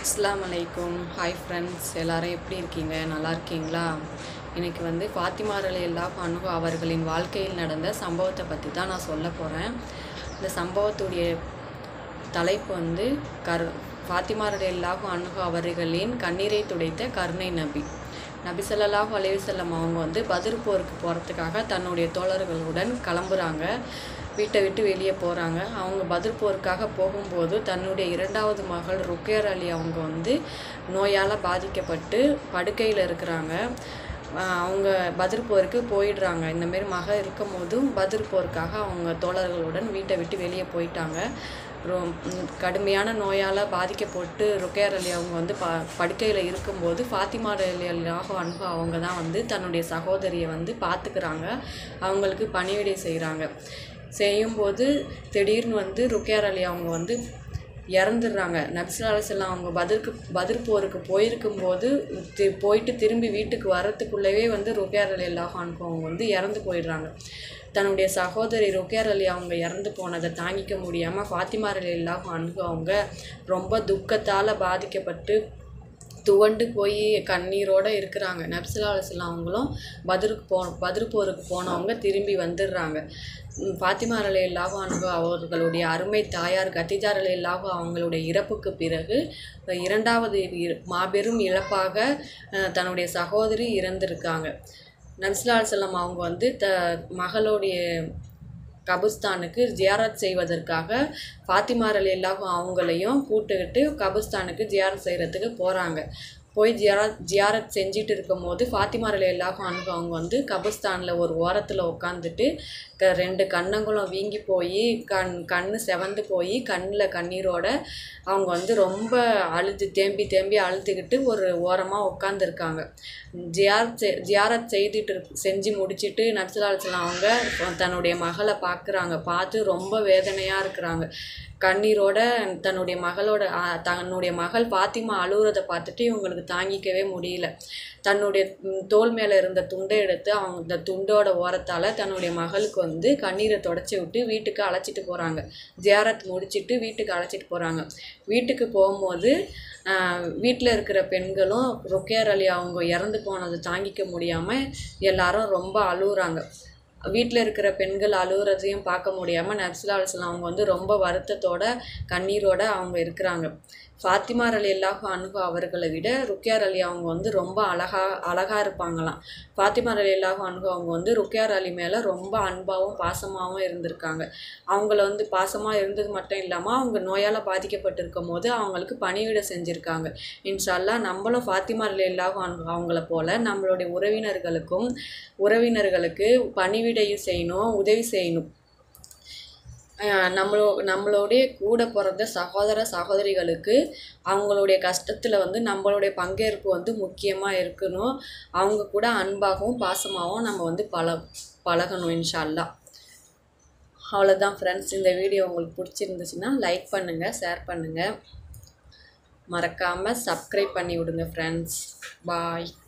அஸ்ஸலாமு அலைக்கும் hi friends எல்லாரும் எப்படி இருக்கீங்க நல்லா இருக்கீங்களா இன்னைக்கு வந்து ஃபாத்திமா ரலியல்லாஹு அன்ஹு அவர்களின் வாழ்க்கையில் நடந்த சம்பவத்தை பற்றி தான் நான் சொல்ல போகிறேன் இந்த சம்பவத்துடைய தலைப்பு வந்து கர் ஃபாத்திமா ரலியல்லாஹு அன்ஹு அவர்களின் கண்ணீரை துடைத்த கருணை நபி நபி ஸல்லல்லாஹு அலைஹி வஸல்லம் அவங்க வந்து பதிர் போருக்கு போகிறதுக்காக தன்னுடைய தோழர்களுடன் கிளம்புறாங்க வீட்டை விட்டு வெளியே போகிறாங்க அவங்க பதிர் போருக்காக போகும்போது தன்னுடைய இரண்டாவது மகள் ருக்கேர் அலி அவங்க வந்து நோயால் பாதிக்கப்பட்டு படுக்கையில் இருக்கிறாங்க ஆஹ் அவங்க பதிர் போருக்கு போயிடுறாங்க இந்தமாரி மக இருக்கும் போதும் பதிர் போருக்காக அவங்க தோழர்களுடன் வீட்டை விட்டு வெளியே போயிட்டாங்க ரொம் ம், கடுமையான நோயால் பாதிக்கப்பட்டு ருக்கேர் அலி அவங்க வந்து ப படுக்கையில் இருக்கும்போது ஃபாத்திமா அலி அல்லாஹோ அன்பு அவங்க தான் வந்து தன்னுடைய சகோதரியை வந்து பார்த்துக்கிறாங்க அவங்களுக்கு பணிவிடை செய்கிறாங்க செய்யும்போது திடீர்னு வந்து ருக்கேர் அலி அவங்க வந்து இறந்துடுறாங்க நபிசுல்லாசல்லாம் அவங்க பதிருக்கு பதிர் போருக்கு போயிருக்கும்போது தி போயிட்டு திரும்பி வீட்டுக்கு வர்றதுக்குள்ளவே வந்து ருக்கியார் அலி அல்லாஹான்க்கு அவங்க வந்து இறந்து போயிடுறாங்க தன்னுடைய சகோதரி ருக்கியார் அலி அவங்க இறந்து போனதை தாங்கிக்க முடியாமல் ஃபாத்திமா அலி அல்லாஹான்க்கு அவங்க ரொம்ப துக்கத்தால் பாதிக்கப்பட்டு துவண்டு போய் கண்ணீரோட இருக்கிறாங்க நப்சலா அலுவலாம் அவங்களும் பதிருக்கு போ பதிர் போருக்கு போனவங்க திரும்பி வந்துடுறாங்க உம் ஃபாத்திமா அலி இல்லாஹு அன்பு அவர்களுடைய அருமை தாயார் கத்திஜார் அலி இல்லாஹு அவங்களுடைய இறப்புக்கு பிறகு இரண்டாவது இர- மாபெரும் இழப்பாக அஹ், தன்னுடைய சகோதரி இறந்திருக்காங்க நப்சலா அலுவலாம் அவங்க வந்து த மகளுடைய கபுஸ்தானுக்கு ஜியாரத் செய்வதற்காக ஃபாத்திமா ரலியல்லாஹு அவங்களையும் கூட்டுக்கிட்டு கபுஸ்தானுக்கு ஜியாரத் செய்கிறதுக்கு போகிறாங்க போய் ஜியாரத் ஜியாரத் செஞ்சுட்டு இருக்கும்போது ஃபாத்திமா ரலியல்லாஹு அன்ஹு அவங்க வந்து கபுஸ்தானில் ஒரு ஓரத்தில் உட்காந்துட்டு க ரெண்டு கண்ணங்களும் வீங்கி போய் கண் கண்ணு செவந்து போய் கண்ணில் கண்ணீரோட அவங்க வந்து ரொம்ப அழுது தேம்பி தேம்பி அழுதுகிட்டு ஒரு ஓரமாக உட்காந்துருக்காங்க ஜியாரத் செ- ஜியாரத் செய்துட்டு இருக்கு- செஞ்சு முடிச்சிட்டு நட்சலாச்சலாம் அவங்க தன்னுடைய மகளை பார்க்குறாங்க பார்த்து ரொம்ப வேதனையாக இருக்கிறாங்க கண்ணீரோட தன்னுடைய மகளோட ஆ, தன்னுடைய மகள் பாத்திமா அழுகுறதை பார்த்துட்டு இவங்களுக்கு தாங்கிக்கவே முடியல தன்னுடைய ம், தோள் மேலே இருந்த துண்டை எடுத்து அவங்க இந்த துண்டோட ஓரத்தால் தன்னுடைய மகளுக்கு வந்து கண்ணீரை தொடச்சி விட்டு வீட்டுக்கு அழைச்சிட்டு போகிறாங்க ஜியாரத் முடிச்சிட்டு வீட்டுக்கு அழைச்சிட்டு போகிறாங்க வீட்டுக்கு போகும்போது வீட்டில் இருக்கிற பெண்களும் ருக்கியார் அலி அவங்க இறந்து போனதை தாங்கிக்க முடியாமல் எல்லாரும் ரொம்ப அழுகுறாங்க வீட்டில் இருக்கிற பெண்கள் அழுகுறதையும் பார்க்க முடியாமல் நப்சுல்லா அலுவலாம் அவங்க வந்து ரொம்ப வருத்தத்தோட கண்ணீரோட அவங்க இருக்கிறாங்க ஃபாத்திமா அலி அல்லாஹு அனுகு அவர்களை விட ருக்கியார் அலி அவங்க வந்து ரொம்ப அழகா அழகா இருப்பாங்களாம் ஃபாத்திமா அலி அல்லாஹு அனுகு அவங்க வந்து ருக்கியார் அலி மேலே ரொம்ப அன்பாகவும் பாசமாகவும் இருந்திருக்காங்க அவங்கள வந்து பாசமாக இருந்தது மட்டும் இல்லாமல் அவங்க நோயால் பாதிக்கப்பட்டிருக்கும் போது அவங்களுக்கு பணிவிடை செஞ்சுருக்காங்க இன்ஷால்லா நம்மளும் ஃபாத்திமா அலி அல்லாஹு அன்ஹு அவங்கள போல் நம்மளுடைய உறவினர்களுக்கும் உறவினர்களுக்கு பணிவிடையும் செய்யணும் உதவி செய்யணும் அஹ் நம்மளோ நம்மளுடைய கூட பிறந்த சகோதர சகோதரிகளுக்கு அவங்களுடைய கஷ்டத்தில் வந்து நம்மளுடைய பங்கேற்பு வந்து முக்கியமாக இருக்கணும் அவங்க கூட அன்பாகவும் பாசமாகவும் நம்ம வந்து பழ பழகணும் இன்ஷா அல்லாஹ் அவ்வளோதான் ஃப்ரெண்ட்ஸ் இந்த வீடியோ உங்களுக்கு பிடிச்சிருந்துச்சுன்னா லைக் பண்ணுங்கள் ஷேர் பண்ணுங்கள் மறக்காமல் சப்ஸ்கிரைப் பண்ணி விடுங்க ஃப்ரெண்ட்ஸ் பாய்